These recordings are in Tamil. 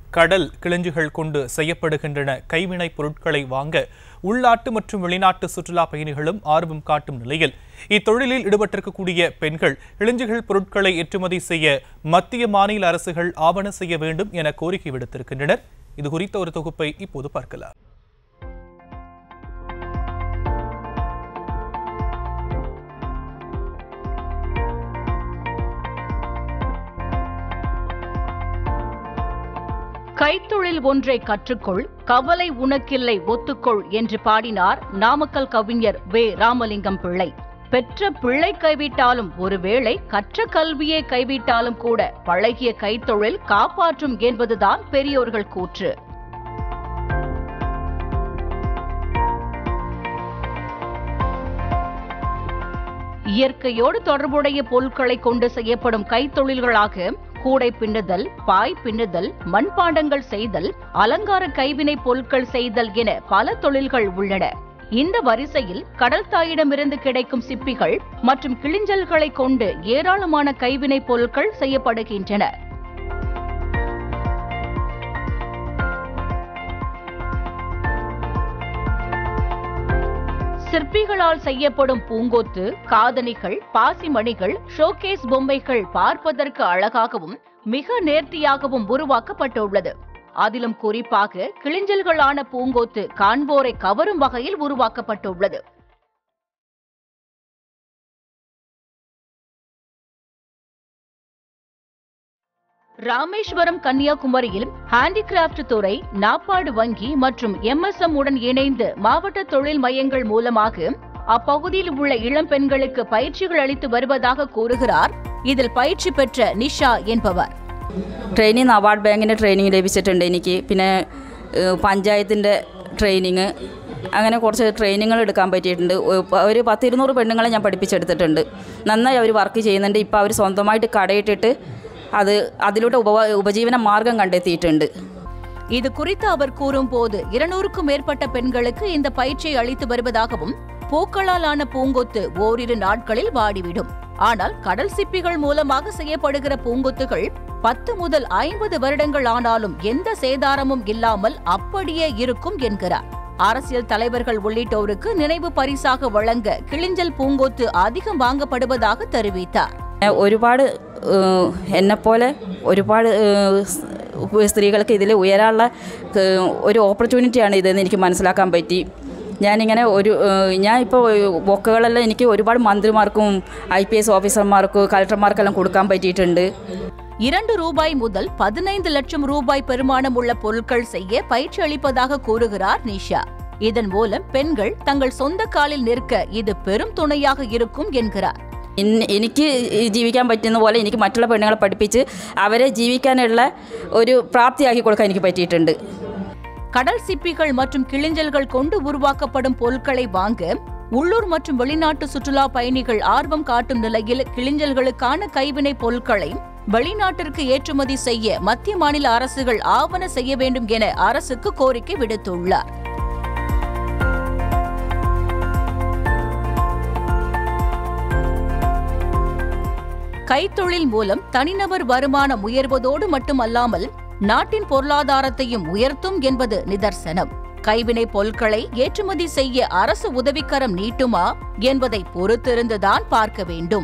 கடல் கிளிஞ்சுகள் கொண்டு செய்யப்படுகின்றன கைவினைப் பொருட்களை வாங்க உள்நாட்டு மற்றும் வெளிநாட்டு சுற்றுலா பயணிகளும் ஆர்வம் காட்டும் நிலையில் இத்தொழிலில் ஈடுபட்டிருக்கக்கூடிய பெண்கள் இளிஞ்சுகள் பொருட்களை ஏற்றுமதி செய்ய மத்திய மாநில அரசுகள் ஆவண செய்ய வேண்டும் என கோரிக்கை விடுத்திருக்கின்றனர் இது குறித்த ஒரு தொகுப்பை இப்போது பார்க்கலாம் கைத்தொழில் ஒன்றை கற்றுக்கொள் கவலை உனக்கில்லை ஒத்துக்கொள் என்று பாடினார் நாமக்கல் கவிஞர் வே ராமலிங்கம் பிள்ளை பெற்ற பிள்ளை கைவிட்டாலும் ஒருவேளை கற்ற கல்வியை கைவிட்டாலும் கூட பழகிய கைத்தொழில் காப்பாற்றும் என்பதுதான் பெரியோர்கள் கூற்று இயற்கையோடு தொடர்புடைய பொருட்களை கொண்டு செய்யப்படும் கைத்தொழில்களாக கூடை பின்னுதல் பாய் பின்னுதல் மண்பாண்டங்கள் செய்தல் அலங்கார கைவினை பொருட்கள் செய்தல் என பல தொழில்கள் உள்ளன இந்த வரிசையில் கடல் தாயிடமிருந்து கிடைக்கும் சிப்பிகள் மற்றும் கிளிஞ்சல்களை கொண்டு ஏராளமான கைவினை பொருட்கள் செய்யப்படுகின்றன சிற்பிகளால் செய்யப்படும் பூங்கொத்து காதணிகள் பாசிமணிகள் ஷோகேஸ் பொம்மைகள் பார்ப்பதற்கு அழகாகவும் மிக நேர்த்தியாகவும் உருவாக்கப்பட்டுள்ளது அதிலும் குறிப்பாக கிளிஞ்சல்களான பூங்கொத்து காண்போரை கவரும் வகையில் உருவாக்கப்பட்டுள்ளது ராமேஸ்வரம் கன்னியாகுமரியில் ஹேண்டிகிராப்ட் துறை நாப்பாடு வங்கி மற்றும் எம்எஸ்எம் உடன் இணைந்து மாவட்ட தொழில் மையங்கள் மூலமாக அப்பகுதியில் உள்ள இளம் பெண்களுக்கு பயிற்சிகள் அளித்து வருவதாக கூறுகிறார் இதில் பயிற்சி பெற்ற நிஷா என்பவர் ട്രെയിനിങ് നബാർഡ് ബാങ്കിൻ്റെ ട്രെയിനിങ് ലഭിച്ചിട്ടുണ്ട് എനിക്ക് പിന്നെ ഏഹ്, പഞ്ചായത്തിൻ്റെ ട്രെയിനിങ് അങ്ങനെ കുറച്ച് ട്രെയിനിങ്ങൾ എടുക്കാൻ പറ്റിയിട്ടുണ്ട് ഒ- പ- ഒരു പത്തിരുന്നൂറ് പെണ്ണുങ്ങളെ ഞാൻ പഠിപ്പിച്ചെടുത്തിട്ടുണ്ട് നന്നായി അവർ വർക്ക് ചെയ്യുന്നുണ്ട് ഇപ്പോൾ അവർ സ്വന്തമായിട്ട് കടയിട്ടിട്ട് അത് അതിലൂടെ ഉപ ഉപജീവന മാർഗം കണ്ടെത്തിയിട്ടുണ്ട് இது குறித்து அவர் கூறும்போது இருநூறுக்கும் மேற்பட்ட பெண்களுக்கு இந்த பயிற்சியை அளித்து வருவதாகவும் பூக்களால் ஆன பூங்கொத்து ஓரிரு நாட்களில் வாடிவிடும் ஆனால் கடல் சிப்பிகள் மூலமாக செய்யப்படுகிற பூங்கொத்துகள் பத்து முதல் ஐம்பது வருடங்கள் ஆனாலும் எந்த சேதாரமும் இல்லாமல் அப்படியே இருக்கும் என்கிறார் அரசியல் தலைவர்கள் உள்ளிட்டோருக்கு நினைவு பரிசாக வழங்க கிளிஞ்சல் பூங்கொத்து அதிகம் வாங்கப்படுவதாக தெரிவித்தார் ഏഹ്, ഒരുപാട് ഏഹ്, എന്നെപ്പോലെ ഒരുപാട് ഏഹ്, സ്- സ്ത്രീകൾക്ക് ഇതിൽ ഉയരാനുള്ള ഏഹ്, ഒരു ഓപ്പർച്യൂണിറ്റിയാണ് ഇതെന്ന് എനിക്ക് മനസ്സിലാക്കാൻ പറ്റി ഞാനിങ്ങനെ ഒരു ഏഹ്, ഞാൻ ഇപ്പോൾ ബൊക്കകളെല്ലാം എനിക്ക് ഒരുപാട് മന്ത്രിമാർക്കും ഐ പി എസ് ഓഫീസർമാർക്കും കളക്ടർമാർക്കെല്ലാം കൊടുക്കാൻ പറ്റിയിട്ടുണ്ട് இரண்டு ரூபாய் முதல் பதினைந்து லட்சம் ரூபாய் பெருமானம் உள்ள பொருட்கள் செய்ய பயிற்சி அளிப்பதாக கூறுகிறார் நிஷா இதன் மூலம் பெண்கள் தங்கள் சொந்த காலில் நிற்க இது பெரும் துணையாக இருக்கும் என்கிறார் ഇൻ- എനിക്ക് ഈ ജീവിക്കാൻ പറ്റുന്ന പോലെ എനിക്ക് മറ്റുള്ള പെണ്ണുങ്ങളെ പഠിപ്പിച്ച് അവരെ ജീവിക്കാനുള്ള ഒരു പ്രാപ്തിയാക്കി കൊടുക്കാൻ എനിക്ക് പറ്റിയിട്ടുണ്ട് கடல் சிப்பிகள் மற்றும் கிளிஞ்சல்கள் கொண்டு உருவாக்கப்படும் பொருட்களை வாங்க உள்ளூர் மற்றும் வெளிநாட்டு சுற்றுலா பயணிகள் ஆர்வம் காட்டும் நிலையில் கிளிஞ்சல்களுக்கான கைவினை பொருட்களை வெளிநாட்டிற்கு ஏற்றுமதி செய்ய மத்திய மாநில அரசுகள் ஆவண செய்ய வேண்டும் என அரசுக்கு கோரிக்கை விடுத்துள்ளார் கைத்தொழில் மூலம் தனிநபர் வருமானம் உயர்வதோடு மட்டுமல்லாமல் நாட்டின் பொருளாதாரத்தையும் உயர்த்தும் என்பது நிதர்சனம் கைவினை பொருட்களை ஏற்றுமதி செய்ய அரசு உதவிக்கரம் நீட்டுமா என்பதை பொறுத்திருந்துதான் பார்க்க வேண்டும்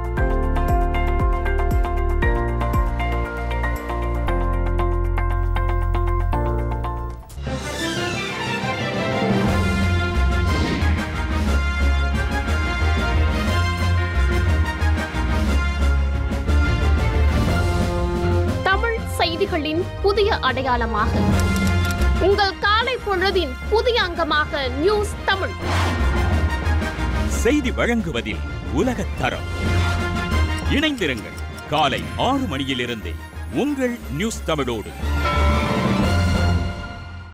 தமிழ் செய்திகளின் புதிய அடையாளமாக உங்கள் காலை பொழுதின் புதிய அங்கமாக நியூஸ் தமிழ் செய்தி வழங்குவதில் உலகத் தரம் இணைந்திருங்கள் காலை ஆறு மணியிலிருந்தே உங்கள் நியூஸ் தமிழோடு